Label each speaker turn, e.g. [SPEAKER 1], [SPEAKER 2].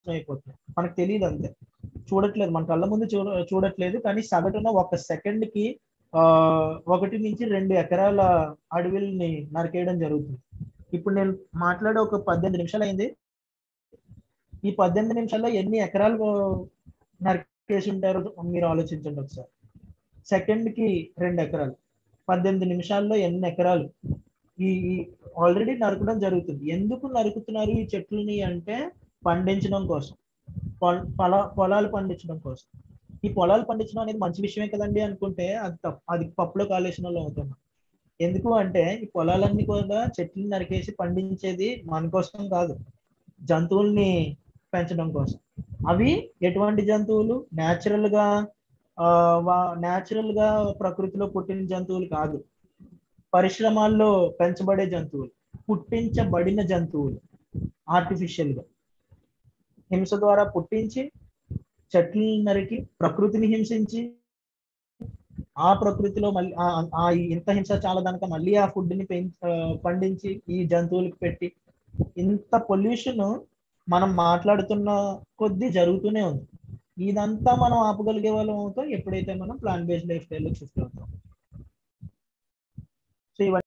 [SPEAKER 1] అయిపోతున్నాయి మనకు తెలియదు అంతే చూడట్లేదు మన కళ్ళ ముందు చూడ చూడట్లేదు కానీ సగటున ఒక సెకండ్ కి ఆ ఒకటి నుంచి రెండు ఎకరాల అడవుల్ని నరికేయడం జరుగుతుంది ఇప్పుడు నేను మాట్లాడే ఒక పద్దెనిమిది నిమిషాలు అయింది ఈ పద్దెనిమిది నిమిషాల్లో ఎన్ని ఎకరాలు నరికేసి ఉంటారో మీరు ఆలోచించండి ఒకసారి సెకండ్ కి రెండు ఎకరాలు పద్దెనిమిది నిమిషాల్లో ఎన్ని ఎకరాలు ఈ ఆల్రెడీ నరకడం జరుగుతుంది ఎందుకు నరుకుతున్నారు ఈ చెట్లని అంటే పండించడం కోసం పొల- పొల పొలాలు పండించడం కోసం ఈ పొలాలు పండించడం అనేది మంచి విషయమే కదండి అనుకుంటే అది తప్పు అది పప్పులో కాలేసిన వాళ్ళు అవుతున్నాం ఎందుకు అంటే ఈ పొలాలన్నీ కూడా చెట్లు నరికేసి పండించేది మన కోసం కాదు జంతువుల్ని పెంచడం కోసం అవి ఎటువంటి జంతువులు న్యాచురల్ గా న్యాచురల్ గా ప్రకృతిలో పుట్టిన జంతువులు కాదు పరిశ్రమాల్లో పెంచబడే జంతువులు పుట్టించబడిన జంతువులు ఆర్టిఫిషియల్ గా హింస ద్వారా పుట్టించి చెట్లు నరికి ప్రకృతిని హింసించి ఆ ప్రకృతిలో మళ్ళీ ఆ- ఆ ఇంత హింస చాలా దానిక మళ్ళీ ఆ ఫుడ్ ని పెంచి ఆ, పండించి ఈ జంతువులకు పెట్టి ఇంత పొల్యూషన్ మనం మాట్లాడుతున్న కొద్దీ జరుగుతూనే ఉంది ఇదంతా మనం ఆపగలిగే వాళ్ళం అవుతాం ఎప్పుడైతే మనం plan based lifestyle shift అవుతాం సో ఇవన్నీ